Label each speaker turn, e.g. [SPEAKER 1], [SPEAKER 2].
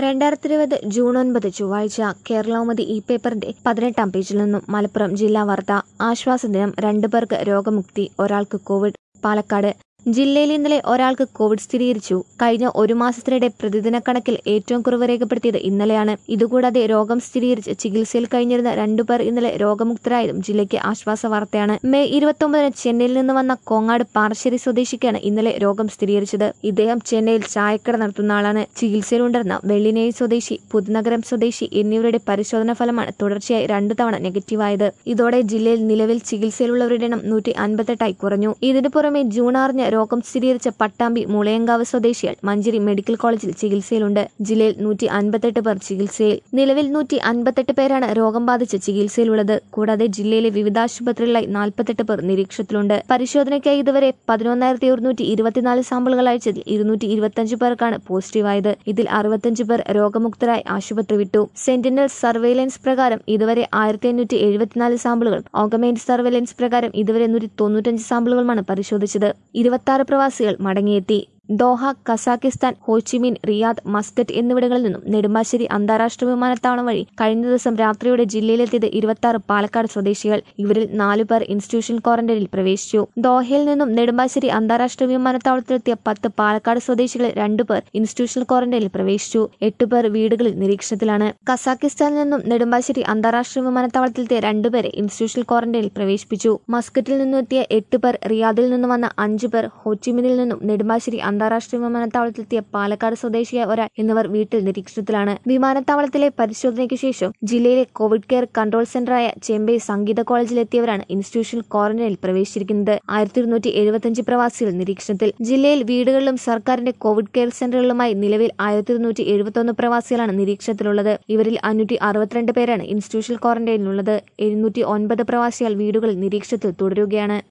[SPEAKER 1] രണ്ടായിരത്തി ഇരുപത് ജൂൺ ഒൻപത് ചൊവ്വാഴ്ച കേരളൗമതി ഇ പേപ്പറിന്റെ പതിനെട്ടാം പേജിൽ നിന്നും മലപ്പുറം ജില്ലാ വാർത്ത ആശ്വാസദിനം രണ്ടു പേർക്ക് രോഗമുക്തി ഒരാൾക്ക് കോവിഡ് പാലക്കാട് ജില്ലയിൽ ഇന്നലെ ഒരാൾക്ക് കോവിഡ് സ്ഥിരീകരിച്ചു കഴിഞ്ഞ ഒരു മാസത്തിനിടെ പ്രതിദിന കണക്കിൽ ഏറ്റവും കുറവ് രേഖപ്പെടുത്തിയത് ഇന്നലെയാണ് ഇതുകൂടാതെ രോഗം സ്ഥിരീകരിച്ച് ചികിത്സയിൽ കഴിഞ്ഞിരുന്ന രണ്ടുപേർ ഇന്നലെ രോഗമുക്തരായതും ജില്ലയ്ക്ക് ആശ്വാസ വാർത്തയാണ് മെയ് ഇരുപത്തൊമ്പതിന് ചെന്നൈയിൽ നിന്ന് വന്ന കോങ്ങാട് പാറശ്ശേരി സ്വദേശിക്കാണ് ഇന്നലെ രോഗം സ്ഥിരീകരിച്ചത് ഇദ്ദേഹം ചെന്നൈയിൽ ചായക്കട നടത്തുന്ന ആളാണ് ചികിത്സയിലുണ്ടായിരുന്ന വെള്ളിനേഴി സ്വദേശി പുതുനഗരം സ്വദേശി എന്നിവരുടെ പരിശോധനാ ഫലമാണ് തുടർച്ചയായി രണ്ടു തവണ നെഗറ്റീവായത് ഇതോടെ ജില്ലയിൽ നിലവിൽ ചികിത്സയിലുള്ളവരുടെ എണ്ണം നൂറ്റി അൻപത്തെട്ടായി കുറഞ്ഞു ഇതിനു പുറമെ ജൂൺ ആറിന് രോഗം സ്ഥിരീകരിച്ച പട്ടാമ്പി മുളയങ്കാവ് സ്വദേശികൾ മഞ്ചേരി മെഡിക്കൽ കോളേജിൽ ചികിത്സയിലുണ്ട് ജില്ലയിൽ നൂറ്റി അൻപത്തെട്ട് പേർ ചികിത്സയിൽ നിലവിൽ നൂറ്റി അൻപത്തെട്ട് പേരാണ് രോഗം ബാധിച്ച് ചികിത്സയിലുള്ളത് കൂടാതെ ജില്ലയിലെ വിവിധ ആശുപത്രികളിലായി നാൽപ്പത്തെട്ട് പേർ നിരീക്ഷണത്തിലുണ്ട് പരിശോധനയ്ക്കായി ഇതുവരെ പതിനൊന്നായിരത്തി ഒരുന്നൂറ്റി ഇരുപത്തിനാല് സാമ്പിളുകൾ അയച്ചതിൽ ഇരുന്നൂറ്റി ഇരുപത്തിയഞ്ച് പേർക്കാണ് പോസിറ്റീവായത് ഇതിൽ അറുപത്തഞ്ച് പേർ രോഗമുക്തരായി ആശുപത്രി വിട്ടു സെന്റിനൽ സർവൈലൻസ് പ്രകാരം ഇതുവരെ ആയിരത്തി അഞ്ഞൂറ്റി എഴുപത്തിനാല് സാമ്പിളുകളും ഓഗമെന്റ് സർവൈലൻസ് പ്രകാരം ഇതുവരെ നൂറ്റി തൊണ്ണൂറ്റഞ്ച് സാമ്പിളുകളുമാണ് പരിശോധിച്ചത് ഇരുപത്തി പ്രവാസികൾ മടങ്ങിയെത്തി Doha Kazakhstan Ho Chi Minh Riyadh Muscat എന്നിവിടങ്ങളിൽ നിന്നും നെടുമ്പാശ്ശേരി അന്താരാഷ്ട്ര വിമാനത്താവളം വഴി കഴിഞ്ഞ ദിവസം രാത്രിയോടെ ജില്ലയിലെത്തിയത് ഇരുപത്തി ആറ് പാലക്കാട് സ്വദേശികൾ ഇവരിൽ നാലു പേർ ഇൻസ്റ്റിറ്റ്യൂഷൻ ക്വാറന്റൈനിൽ പ്രവേശിച്ചു ദോഹയിൽ നിന്നും നെടുമ്പാശ്ശേരി അന്താരാഷ്ട്ര വിമാനത്താവളത്തിലെത്തിയ പത്ത് പാലക്കാട് സ്വദേശികളിൽ രണ്ടുപേർ ഇൻസ്റ്റിറ്റ്യൂഷണൽ ക്വാറന്റൈനിൽ പ്രവേശിച്ചു എട്ടുപേർ വീടുകളിൽ നിരീക്ഷണത്തിലാണ് കസാക്കിസ്ഥാനിൽ നിന്നും നെടുമ്പാശ്ശേരി അന്താരാഷ്ട്ര വിമാനത്താവളത്തിലെത്തിയ രണ്ടുപേരെ ഇൻസ്റ്റിറ്റ്യൂഷണൽ ക്വാറന്റൈനിൽ പ്രവേശിപ്പിച്ചു മസ്കറ്റിൽ നിന്നും എത്തിയ എട്ട് പേർ റിയാദിൽ നിന്നും വന്ന അഞ്ചു പേർ ഹോച്ചിമിനിൽ നിന്നും നെടുമ്പാശ്ശേരി അന്താരാഷ്ട്ര വിമാനത്താവളത്തിലെത്തിയ പാലക്കാട് സ്വദേശിയായ ഒരാൾ എന്നിവർ വീട്ടിൽ നിരീക്ഷണത്തിലാണ് വിമാനത്താവളത്തിലെ പരിശോധനയ്ക്ക് ശേഷം ജില്ലയിലെ കോവിഡ് കെയർ കൺട്രോൾ സെന്ററായ ചെമ്പൈ സംഗീത കോളേജിലെത്തിയവരാണ് ഇൻസ്റ്റിറ്റ്യൂഷണൽ ക്വാറന്റൈനിൽ പ്രവേശിച്ചിരിക്കുന്നത് ആയിരത്തി ഇരുന്നൂറ്റി എഴുപത്തിയഞ്ച് പ്രവാസികൾ നിരീക്ഷണത്തിൽ ജില്ലയിൽ വീടുകളിലും സർക്കാരിന്റെ കോവിഡ് കെയർ സെന്ററുകളുമായി നിലവിൽ ആയിരത്തി ഇരുന്നൂറ്റി എഴുപത്തൊന്ന് പ്രവാസികളാണ് നിരീക്ഷണത്തിലുള്ളത് ഇവരിൽ അഞ്ഞൂറ്റി അറുപത്തിരണ്ട് പേരാണ് ഇൻസ്റ്റിറ്റ്യൂഷണൽ ക്വാറന്റൈനിലുള്ളത് എഴുന്നൂറ്റി ഒൻപത് പ്രവാസികൾ വീടുകളിൽ നിരീക്ഷണത്തിൽ തുടരുകയാണ്